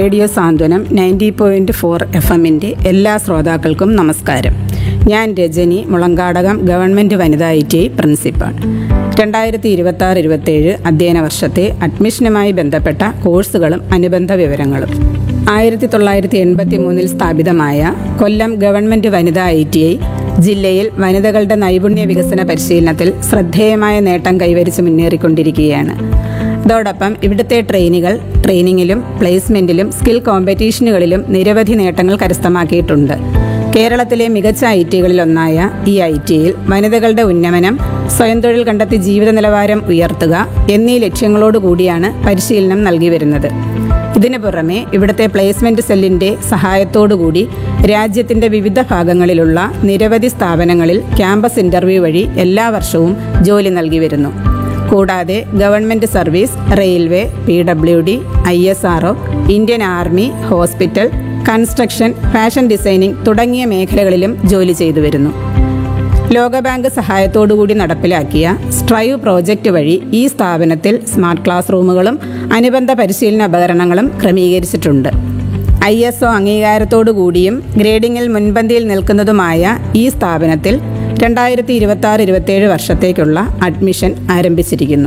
Radio Santhwanam ninety point four F എമ്മിൻ്റെ എല്ലാ ശ്രോതാക്കൾക്കും നമസ്കാരം ഞാൻ രജനി മുളങ്കാടകം ഗവൺമെൻറ് വനിതാ ഐ ടി ഐ പ്രിൻസിപ്പാൾ രണ്ടായിരത്തി ഇരുപത്തി ആറ് ഇരുപത്തേഴ് അധ്യയന വർഷത്തെ അഡ്മിഷനുമായി ബന്ധപ്പെട്ട കോഴ്സുകളും അനുബന്ധ വിവരങ്ങളും ആയിരത്തി തൊള്ളായിരത്തി എൺപത്തി മൂന്നിൽ സ്ഥാപിതമായ കൊല്ലം ഗവൺമെൻറ് വനിതാ ഐ ടി ഐ ജില്ലയിൽ വനിതകളുടെ നൈപുണ്യ വികസന പരിശീലനത്തിൽ ശ്രദ്ധേയമായ നേട്ടം കൈവരിച്ച് മുന്നേറിക്കൊണ്ടിരിക്കുകയാണ് അതോടൊപ്പം ഇവിടുത്തെ ട്രെയിനികൾ ട്രെയിനിങ്ങിലും പ്ലേസ്മെന്റിലും സ്കിൽ കോമ്പറ്റീഷനുകളിലും നിരവധി നേട്ടങ്ങൾ കരസ്ഥമാക്കിയിട്ടുണ്ട് കേരളത്തിലെ മികച്ച ഐ ടികളിലൊന്നായ ഈ ഐ ടിയിൽ വനിതകളുടെ ഉന്നമനം സ്വയം തൊഴിൽ കണ്ടെത്തി ജീവിത നിലവാരം ഉയർത്തുക എന്നീ ലക്ഷ്യങ്ങളോടുകൂടിയാണ് പരിശീലനം നൽകി വരുന്നത് ഇതിനു പുറമെ ഇവിടുത്തെ പ്ലേസ്മെന്റ് സെല്ലിന്റെ സഹായത്തോടുകൂടി രാജ്യത്തിന്റെ വിവിധ ഭാഗങ്ങളിലുള്ള നിരവധി സ്ഥാപനങ്ങളിൽ ക്യാമ്പസ് ഇന്റർവ്യൂ വഴി എല്ലാ വർഷവും ജോലി നൽകി വരുന്നു കൂടാതെ government service railway P W D I S R Indian army hospital construction fashion designing തുടങ്ങിയ മേഖലകളിലും ജോലി ചെയ്തു വരുന്നു ലോകബാങ്ക് സഹായത്തോടുകൂടി നടപ്പിലാക്കിയ സ്ട്രൈവ് പ്രോജക്റ്റ് വഴി ഈ സ്ഥാപനത്തിൽ സ്മാർട്ട് ക്ലാസ് റൂമുകളും അനുബന്ധ പരിശീലന ഉപകരണങ്ങളും ക്രമീകരിച്ചിട്ടുണ്ട് ഐ എസ് ഒ അംഗീകാരത്തോടുകൂടിയും ഗ്രേഡിംഗിൽ മുൻപന്തിയിൽ നിൽക്കുന്നതുമായ ഈ സ്ഥാപനത്തിൽ രണ്ടായിരത്തി ഇരുപത്തി ആറ് ഇരുപത്തേഴ് വർഷത്തേക്കുള്ള അഡ്മിഷൻ ആരംഭിച്ചിരിക്കുന്നു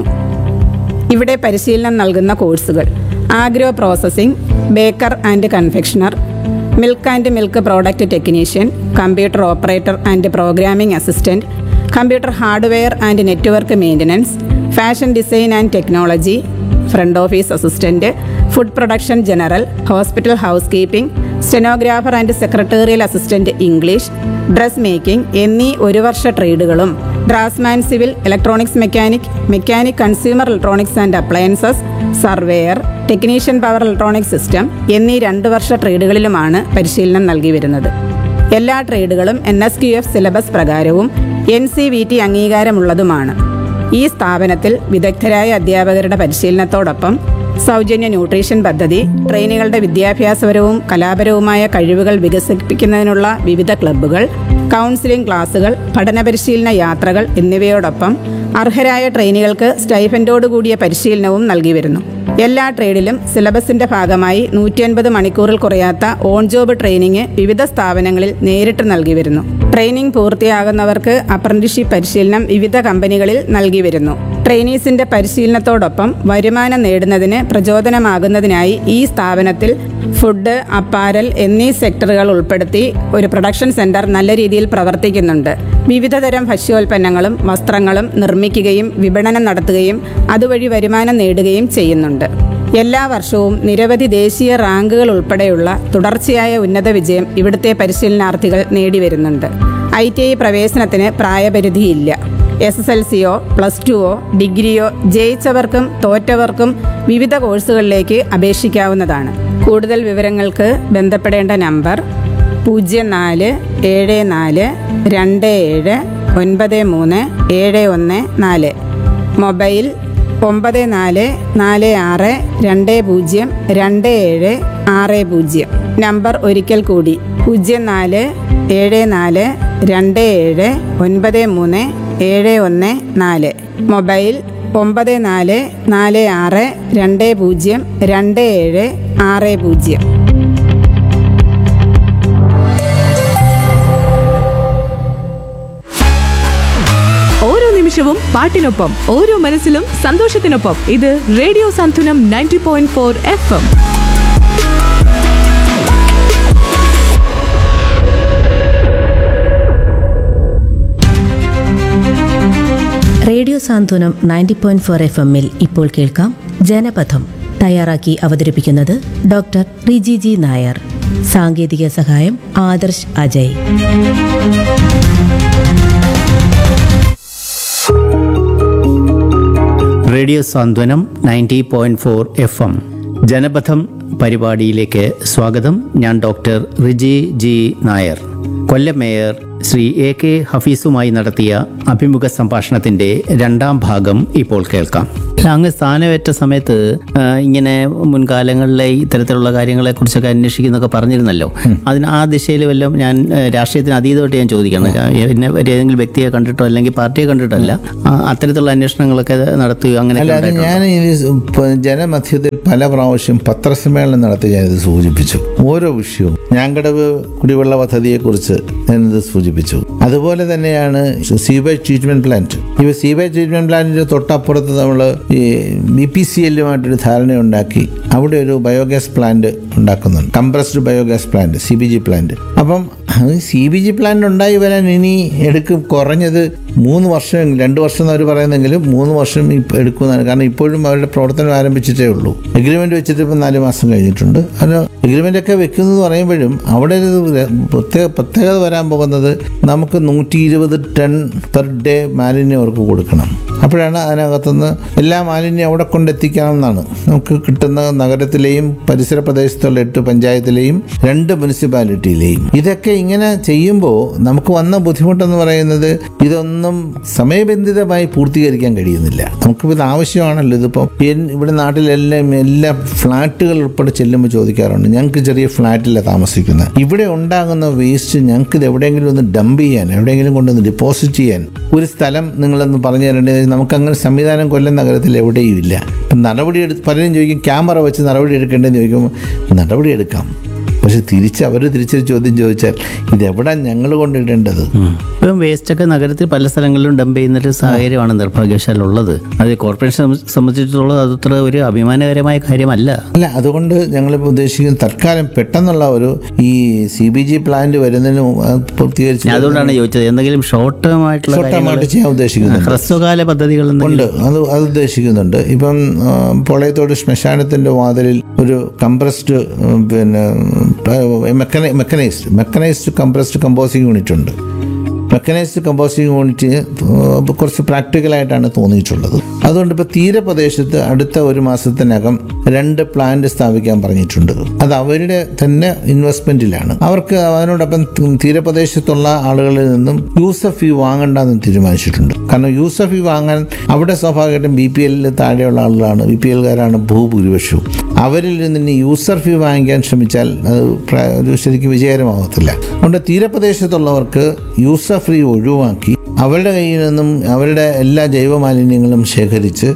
ഇവിടെ പരിശീലനം നൽകുന്ന കോഴ്സുകൾ agro processing baker and confectioner milk and milk product technician computer operator and programming assistant computer hardware and network maintenance fashion design and technology front office assistant food production general hospital housekeeping stenographer and secretarial assistant English dress making എന്നീ ഒരു വർഷ ട്രേഡുകളും draughtsman civil electronics mechanic mechanic consumer electronics and appliances surveyor technician power electronic system എന്നീ രണ്ട് വർഷ ട്രേഡുകളിലുമാണ് പരിശീലനം നൽകി വരുന്നത് എല്ലാ ട്രേഡുകളും N S Q F syllabus പ്രകാരവും എൻ സി വി ടി അംഗീകാരമുള്ളതുമാണ് ഈ സ്ഥാപനത്തിൽ വിദഗ്ധരായ അധ്യാപകരുടെ പരിശീലനത്തോടൊപ്പം സൗജന്യ ന്യൂട്രീഷൻ പദ്ധതി ട്രെയിനികളുടെ വിദ്യാഭ്യാസപരവും കലാപരവുമായ കഴിവുകൾ വികസിപ്പിക്കുന്നതിനുള്ള വിവിധ ക്ലബ്ബുകൾ കൗൺസിലിംഗ് ക്ലാസുകൾ പഠന പരിശീലന യാത്രകൾ എന്നിവയോടൊപ്പം അർഹരായ ട്രെയിനികൾക്ക് സ്റ്റൈഫൻഡോടുകൂടിയ പരിശീലനവും നൽകി വരുന്നു എല്ലാ ട്രേഡിലും സിലബസിന്റെ ഭാഗമായി നൂറ്റി അൻപത് മണിക്കൂറിൽ കുറയാത്ത ഓൺ ജോബ് ട്രെയിനിങ് വിവിധ സ്ഥാപനങ്ങളിൽ നേരിട്ട് നൽകി വരുന്നു ട്രെയിനിങ് പൂർത്തിയാകുന്നവർക്ക് അപ്രന്റീഷിപ്പ് പരിശീലനം വിവിധ കമ്പനികളിൽ നൽകി വരുന്നു ട്രെയിനീസിന്റെ പരിശീലനത്തോടൊപ്പം വരുമാനം നേടുന്നതിന് പ്രചോദനമാകുന്നതിനായി ഈ സ്ഥാപനത്തിൽ ഫുഡ് അപ്പാരൽ എന്നീ സെക്ടറുകൾ ഉൾപ്പെടുത്തി ഒരു പ്രൊഡക്ഷൻ സെന്റർ നല്ല രീതിയിൽ പ്രവർത്തിക്കുന്നുണ്ട് വിവിധതരം ഭക്ഷ്യോൽപ്പന്നങ്ങളും വസ്ത്രങ്ങളും നിർമ്മിക്കുകയും വിപണനം നടത്തുകയും അതുവഴി വരുമാനം നേടുകയും ചെയ്യുന്നുണ്ട് എല്ലാ വർഷവും നിരവധി ദേശീയ റാങ്കുകൾ ഉൾപ്പെടെയുള്ള തുടർച്ചയായ ഉന്നത വിജയം ഇവിടുത്തെ പരിശീലനാർത്ഥികൾ നേടിവരുന്നുണ്ട് ഐ ടി ഐ പ്രവേശനത്തിന് പ്രായപരിധിയില്ല എസ് എസ് എൽ സിയോ പ്ലസ് ടുവോ ഡിഗ്രിയോ ജയിച്ചവർക്കും തോറ്റവർക്കും വിവിധ കോഴ്സുകളിലേക്ക് അപേക്ഷിക്കാവുന്നതാണ് കൂടുതൽ വിവരങ്ങൾക്ക് ബന്ധപ്പെടേണ്ട നമ്പർ പൂജ്യം നാല് ഏഴ് നാല് രണ്ട് ഏഴ് ഒൻപത് മൂന്ന് ഏഴ് ഒന്ന് നാല് മൊബൈൽ ഒമ്പത് നാല് നാല് ആറ് രണ്ട് പൂജ്യം രണ്ട് ഏഴ് ആറ് പൂജ്യം നമ്പർ ഒരിക്കൽ കൂടി പൂജ്യം നാല് ഏഴ് നാല് രണ്ട് ഏഴ് ഒൻപത് മൂന്ന് ഏഴ് ഒന്ന് നാല് മൊബൈൽ ഒമ്പത് നാല് നാല് ആറ് രണ്ട് പൂജ്യം രണ്ട് ഏഴ് ആറ് പൂജ്യം ഓരോ നിമിഷവും പാട്ടിനൊപ്പം ഓരോ മനസ്സിലും സന്തോഷത്തിനൊപ്പം ഇത് radio Santhwanam ninety point four F M radio Santhwanam ninety point four F എമ്മിൽ ഇപ്പോൾ കേൾക്കാം ജനപഥം തയ്യാറാക്കി അവതരിപ്പിക്കുന്നത് ഡോക്ടർ റിജി ജി നായർ സാങ്കേതിക സഹായം Adarsh Ajay radio Santhwanam ninety point four F M ജനപഥം പരിപാടിയിലേക്ക് സ്വാഗതം ഞാൻ doctor Riji G Nair Kollam mayor Shri A K ഹഫീസുമായി നടത്തിയ അഭിമുഖ സംഭാഷണത്തിന്റെ രണ്ടാം ഭാഗം ഇപ്പോൾ കേൾക്കാം അങ്ങ് സ്ഥാനമേറ്റ സമയത്ത് ആ, ഇങ്ങനെ മുൻകാലങ്ങളിലെ ഇത്തരത്തിലുള്ള കാര്യങ്ങളെക്കുറിച്ചൊക്കെ അന്വേഷിക്കുന്നൊക്കെ പറഞ്ഞിരുന്നല്ലോ അതിന് ആ ദിശയിൽ വല്ലതും ഞാൻ ആ, രാഷ്ട്രീയത്തിന് അതീതമായിട്ട് ഞാൻ ചോദിക്കണം എന്നെ ഒരു ഏതെങ്കിലും വ്യക്തിയെ കണ്ടിട്ടോ അല്ലെങ്കിൽ പാർട്ടിയെ കണ്ടിട്ടല്ല ആ, അത്തരത്തിലുള്ള അന്വേഷണങ്ങളൊക്കെ നടത്തുകയോ അങ്ങനെ അല്ലാതെ ഞാൻ ഇനി പ- ജനമധ്യത്തിൽ പല പ്രാവശ്യം പത്രസമ്മേളനം നടത്തി ഞാനിത് സൂചിപ്പിച്ചു ഓരോ വിഷയവും ഞാങ്കടവ് കുടിവെള്ള പദ്ധതിയെക്കുറിച്ച് ഞാനിത് സൂചിപ്പിച്ചു അതുപോലെ തന്നെയാണ് സീവേജ് ട്രീറ്റ്മെന്റ് പ്ലാന്റ് ഇവ സീവേജ് ട്രീറ്റ്മെന്റ് പ്ലാന്റിന്റെ തൊട്ടപ്പുറത്ത് നമ്മൾ ഈ ബി പി സി എല്ലുമായിട്ടൊരു ധാരണയുണ്ടാക്കി അവിടെ ഒരു ബയോഗ്യാസ് പ്ലാന്റ് ഉണ്ടാക്കുന്നുണ്ട് compressed biogas plant C B G plant അപ്പം സി ബി ജി പ്ലാന്റ് ഉണ്ടായി വരാൻ ഇനി എടുക്കും കുറഞ്ഞത് മൂന്ന് വർഷം രണ്ട് വർഷം എന്ന് അവർ പറയുന്നെങ്കിലും മൂന്ന് വർഷം ഇപ്പ- എടുക്കുന്നതാണ് കാരണം ഇപ്പോഴും അവരുടെ പ്രവർത്തനം ആരംഭിച്ചിട്ടേ ഉള്ളൂ എഗ്രിമെന്റ് വെച്ചിട്ട് ഇപ്പം നാല് മാസം കഴിഞ്ഞിട്ടുണ്ട് അത് എഗ്രിമെന്റ് ഒക്കെ വെക്കുന്നത് പറയുമ്പോഴും അവിടെ ഒരു ര- പ്രത്യേക പ്രത്യേകത വരാൻ പോകുന്നത് നമുക്ക് നൂറ്റി ഇരുപത് ടൺ പെർ ഡേ മാലിന്യം അവർക്ക് കൊടുക്കണം അപ്പോഴാണ് അതിനകത്തുനിന്ന് എല്ലാ മാലിന്യം അവിടെ കൊണ്ടെത്തിക്കണം എന്നാണ് നമുക്ക് കിട്ടുന്ന നഗരത്തിലെയും പരിസര പ്രദേശത്തുള്ള എട്ട് പഞ്ചായത്തിലെയും രണ്ട് മുനിസിപ്പാലിറ്റിയിലെയും ഇതൊക്കെ ഇങ്ങനെ ചെയ്യുമ്പോൾ നമുക്ക് വന്ന ബുദ്ധിമുട്ടെന്ന് പറയുന്നത് ഇതൊന്നും സമയബന്ധിതമായി പൂർത്തീകരിക്കാൻ കഴിയുന്നില്ല നമുക്കിപ്പോൾ ഇത് ആവശ്യമാണല്ലോ ഇതിപ്പോൾ എൻ- ഇവിടെ നാട്ടിലെല്ലാം എല്ലാ ഫ്ലാറ്റുകൾ ഉൾപ്പെടെ ചെല്ലുമ്പോൾ ചോദിക്കാറുണ്ട് ഞങ്ങൾക്ക് ചെറിയ ഫ്ലാറ്റിലാണ് താമസിക്കുന്നത് ഇവിടെ ഉണ്ടാകുന്ന വേസ്റ്റ് ഞങ്ങൾക്ക് ഇത് എവിടെയെങ്കിലും ഒന്ന് ഡംപ് ചെയ്യാൻ എവിടെയെങ്കിലും കൊണ്ടൊന്ന് ഡിപ്പോസിറ്റ് ചെയ്യാൻ ഒരു സ്ഥലം നിങ്ങളൊന്ന് പറഞ്ഞു തരേണ്ടത് നമുക്കങ്ങനെ സംവിധാനം കൊല്ലം നഗരത്തിൽ എവിടെയും ഇല്ല ഇപ്പം നടപടി എടുത്ത് പലരും ചോദിക്കും ക്യാമറ വെച്ച് നടപടി എടുക്കേണ്ടതെന്ന് ചോദിക്കുമ്പോൾ നടപടി എടുക്കാം പക്ഷെ തിരിച്ച് അവർ തിരിച്ചൊരു ചോദ്യം ചോദിച്ചാൽ ഇതെവിടെ ഞങ്ങൾ കൊണ്ടിടേണ്ടത് ഇപ്പം വേസ്റ്റൊക്കെ നഗരത്തിൽ പല സ്ഥലങ്ങളിലും ഡംപ് ചെയ്യുന്നൊരു സാഹചര്യമാണ് നിർഭാഗ്യവശാൽ ഉള്ളത് അത് കോർപ്പറേഷൻ സംബന്ധിച്ചിടത്തോളം അതത്ര ഒരു അഭിമാനകരമായ കാര്യമല്ല അല്ല അതുകൊണ്ട് ഞങ്ങളിപ്പോൾ ഉദ്ദേശിക്കുന്നത് തൽക്കാലം പെട്ടെന്നുള്ള ഒരു ഈ സി ബി ജി പ്ലാന്റ് വരുന്നതിന് മുമ്പ് അത് പൂർത്തീകരിച്ച് ഞാൻ അതുകൊണ്ടാണ് ചോദിച്ചത് എന്തെങ്കിലും ഷോർട്ട് ടേം ആയിട്ടുള്ള ഷോർട്ട് ടൈമായിട്ട് കാര്യങ്ങൾ ചെയ്യാൻ ഉദ്ദേശിക്കുന്നുണ്ട് ഹ്രസ്വകാല പദ്ധതികൾ ഉണ്ട് എന്തെങ്കിലും അത് അത് ഉദ്ദേശിക്കുന്നുണ്ട് ഇപ്പം ആ, പൊളയത്തോട് ശ്മശാനത്തിൻ്റെ വാതിലിൽ ഒരു കംപ്രസ്ഡ് ഉം, പിന്നെ മെക്കനൈ mechanized mechanized compressed composting unit ഉണ്ട് മെക്കനൈസ്ഡ് കമ്പോസിങ് യൂണിറ്റ് ഉം, കുറച്ച് പ്രാക്ടിക്കലായിട്ടാണ് തോന്നിയിട്ടുള്ളത് അതുകൊണ്ട് ഇപ്പോൾ തീരപ്രദേശത്ത് അടുത്ത ഒരു മാസത്തിനകം രണ്ട് പ്ലാന്റ് സ്ഥാപിക്കാൻ പറഞ്ഞിട്ടുണ്ട് അത് അവരുടെ തന്നെ ഇൻവെസ്റ്റ്മെന്റിലാണ് അവർക്ക് അതിനോടൊപ്പം തീരപ്രദേശത്തുള്ള ആളുകളിൽ നിന്നും യൂസർ ഫീ വാങ്ങണ്ടെന്ന് തീരുമാനിച്ചിട്ടുണ്ട് കാരണം യൂസർ ഫീ വാങ്ങാൻ അവിടെ സ്വാഭാവികമായിട്ടും ബി പി എല്ലിൽ താഴെയുള്ള ആളുകളാണ് ബി പി എൽകാരാണ് ഭൂഭൂരിപക്ഷവും അവരിൽ നിന്ന് ഇനി യൂസർ ഫീ വാങ്ങിക്കാൻ ശ്രമിച്ചാൽ അത് പ്ര- ഒരു ശരിക്കും വിജയകരമാകത്തില്ല അതുകൊണ്ട് തീരപ്രദേശത്തുള്ളവർക്ക് യൂസർ ഫീ ഒഴിവാക്കി അവരുടെ കയ്യിൽ നിന്നും അവരുടെ എല്ലാ ജൈവ മാലിന്യങ്ങളും ശേഖരിച്ച്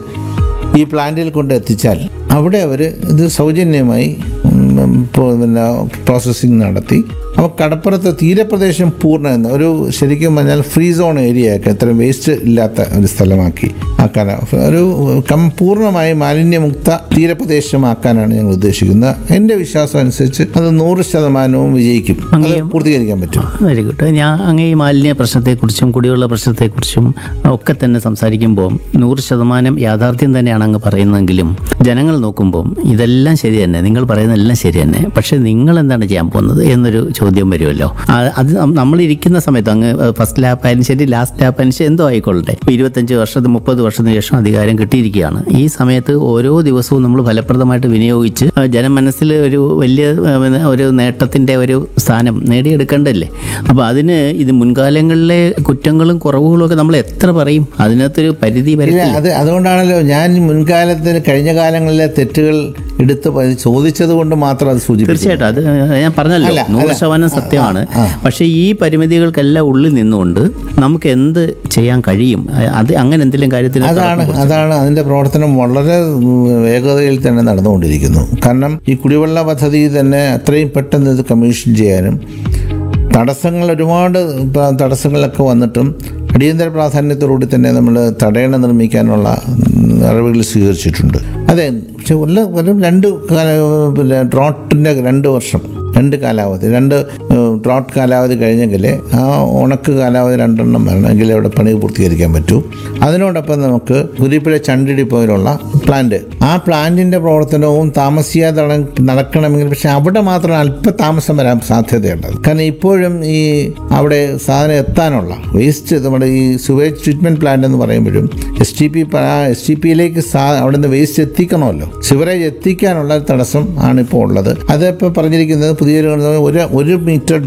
ഈ പ്ലാന്റിൽ കൊണ്ട് എത്തിച്ചാൽ അവിടെ അവർ ഇത് സൗജന്യമായി ഉം, പോ- പിന്നെ പ്രോസസ്സിങ് നടത്തി അപ്പോൾ കടപ്പുറത്ത് തീരപ്രദേശം പൂർണ്ണ ഒരു ശരിക്കും പറഞ്ഞാൽ ഫ്രീ സോൺ ഏരിയ ആക്കി അത്രയും വേസ്റ്റ് ഇല്ലാത്ത ഒരു സ്ഥലമാക്കി ആക്കാൻ ഒരു കം പൂർണ്ണമായി മാലിന്യമുക്ത തീരപ്രദേശമാക്കാനാണ് ഞങ്ങൾ ഉദ്ദേശിക്കുന്നത് എൻ്റെ വിശ്വാസം അനുസരിച്ച് അത് നൂറ് ശതമാനവും വിജയിക്കും അത് പൂർത്തീകരിക്കാൻ പറ്റും വെരി ഗുഡ് ഞാൻ അങ്ങ് ഈ മാലിന്യ പ്രശ്നത്തെക്കുറിച്ചും കുടിവെള്ള പ്രശ്നത്തെക്കുറിച്ചും ഒക്കെ തന്നെ സംസാരിക്കുമ്പോൾ നൂറ് ശതമാനം യാഥാർത്ഥ്യം തന്നെയാണ് അങ്ങ് പറയുന്നതെങ്കിലും ജനങ്ങൾ നോക്കുമ്പോൾ ഇതെല്ലാം ശരി തന്നെ നിങ്ങൾ പറയുന്നതെല്ലാം ശരി തന്നെ പക്ഷേ നിങ്ങൾ എന്താണ് ചെയ്യാൻ പോകുന്നത് എന്നൊരു ചോദ്യം വരുമല്ലോ ആ, അത് നം- നമ്മളിരിക്കുന്ന സമയത്ത് അങ്ങ് ഫസ്റ്റ് ലാപ്പ് ആയാലും ശരി ലാസ്റ്റ് ലാപ്പ് ആയാലും ശരി എന്തോ ആയിക്കൊള്ളട്ടെ ഇപ്പോൾ ഇരുപത്തഞ്ച് വർഷത്തിന് മുപ്പത് വർഷത്തിന് ശേഷം അധികാരം കിട്ടിയിരിക്കുകയാണ് ഈ സമയത്ത് ഓരോ ദിവസവും നമ്മൾ ഫലപ്രദമായിട്ട് വിനിയോഗിച്ച് ആ, ജനമനസ്സിൽ ഒരു വലിയ ആ, പിന്നെ ഒരു നേട്ടത്തിൻ്റെ ഒരു സ്ഥാനം നേടിയെടുക്കേണ്ടല്ലേ അപ്പോൾ അതിന് ഇത് മുൻകാലങ്ങളിലെ കുറ്റങ്ങളും കുറവുകളും ഒക്കെ നമ്മൾ എത്ര പറയും അതിനകത്തൊരു പരിധി ഇല്ല വരെ അത് അതുകൊണ്ടാണല്ലോ ഞാൻ മുൻകാലത്തിൽ കഴിഞ്ഞ കാലങ്ങളിലെ തെറ്റുകൾ എടുത്ത് പ- ചോദിച്ചത് കൊണ്ട് മാത്രം അത് സൂചിപ്പിച്ചു തീർച്ചയായിട്ടും അത് ഞാൻ പറഞ്ഞല്ലോ അല്ല, നൂറ് അല്ല. ശതമാനം സത്യമാണ് ആ, ആ. പക്ഷേ ഈ പരിമിതികൾക്കെല്ലാം ഉള്ളിൽ നിന്നുകൊണ്ട് നമുക്ക് എന്ത് ചെയ്യാൻ കഴിയും അത് അങ്ങനെ എന്തെങ്കിലും കാര്യത്തിൽ അതാണ് അതാണ് അതിന്റെ പ്രവർത്തനം വളരെ ഉം, വേഗതയിൽ തന്നെ നടന്നുകൊണ്ടിരിക്കുന്നു കാരണം ഈ കുടിവെള്ള പദ്ധതി തന്നെ അത്രയും പെട്ടെന്ന് ഇത് കമ്മീഷൻ ചെയ്യാനും തടസ്സങ്ങൾ ഒരുപാട് പ- തടസ്സങ്ങളൊക്കെ വന്നിട്ടും അടിയന്തര പ്രാധാന്യത്തോടുകൂടി തന്നെ നമ്മൾ തടയണ നിർമ്മിക്കാനുള്ള ഉം, നടപടികൾ സ്വീകരിച്ചിട്ടുണ്ട് അതെ പക്ഷെ ഉള്ള ഒരു രണ്ട് കാല പിന്നെ ഡ്രോട്ടിൻ്റെ രണ്ട് വർഷം രണ്ട് കാലാവധി രണ്ട് ഡ്രോട്ട് കാലാവധി കഴിഞ്ഞെങ്കിൽ ആ ഉണക്ക് കാലാവധി രണ്ടെണ്ണം വരണമെങ്കിൽ അവിടെ പണി പൂർത്തീകരിക്കാൻ പറ്റൂ അതിനോടൊപ്പം നമുക്ക് കുരിപ്പുഴ ചണ്ടിടി പോലുള്ള പ്ലാന്റ് ആ പ്ലാന്റിൻ്റെ പ്രവർത്തനവും താമസിയാതെ നട- നടക്കണമെങ്കിൽ പക്ഷെ അവിടെ മാത്രം അല്പ താമസം വരാൻ സാധ്യതയുള്ളത് കാരണം ഇപ്പോഴും ഈ അവിടെ സാധനം എത്താനുള്ള വേസ്റ്റ് നമ്മുടെ ഈ സുവേജ് ട്രീറ്റ്മെൻറ്റ് പ്ലാന്റ് എന്ന് പറയുമ്പോഴും S T P S T പിയിലേക്ക് സാ അവിടെ നിന്ന് വേസ്റ്റ് എത്തിക്കണമല്ലോ സിവറേജ് എത്തിക്കാനുള്ള തടസ്സം ആണ് ഇപ്പോൾ ഉള്ളത് അതിപ്പോൾ പറഞ്ഞിരിക്കുന്നത് പുതിയൊരു ഒരു ഒരു മീറ്റർ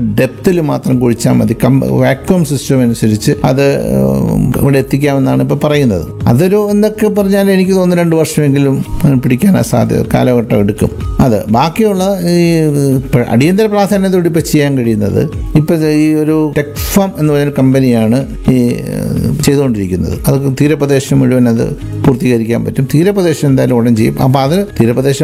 ഡെപ്തിൽ മാത്രം കുഴിച്ചാൽ മതി കം വാക്വം സിസ്റ്റം അനുസരിച്ച് അത് ഉം, ഇവിടെ എത്തിക്കാമെന്നാണ് ഇപ്പോൾ പറയുന്നത് അതൊരു എന്നൊക്കെ പറഞ്ഞാൽ എനിക്ക് തോന്നുന്നു രണ്ട് വർഷമെങ്കിലും അതിന് പിടിക്കാൻ സാധ്യത കാലഘട്ടം എടുക്കും അത് ബാക്കിയുള്ള ഈ ഇപ്പ അടിയന്തര പ്രാധാന്യത്തോടെ ഇപ്പോൾ ചെയ്യാൻ കഴിയുന്നത് ഇപ്പോൾ ഈ ഒരു ടെക്ഫാം എന്ന് പറയുന്ന കമ്പനിയാണ് ഈ ഏഹ്, ചെയ്തുകൊണ്ടിരിക്കുന്നത് അത് തീരപ്രദേശം മുഴുവൻ അത് പൂർത്തീകരിക്കാൻ പറ്റും തീരപ്രദേശം എന്തായാലും ഉടൻ ചെയ്യും അപ്പോൾ അത് തീരപ്രദേശം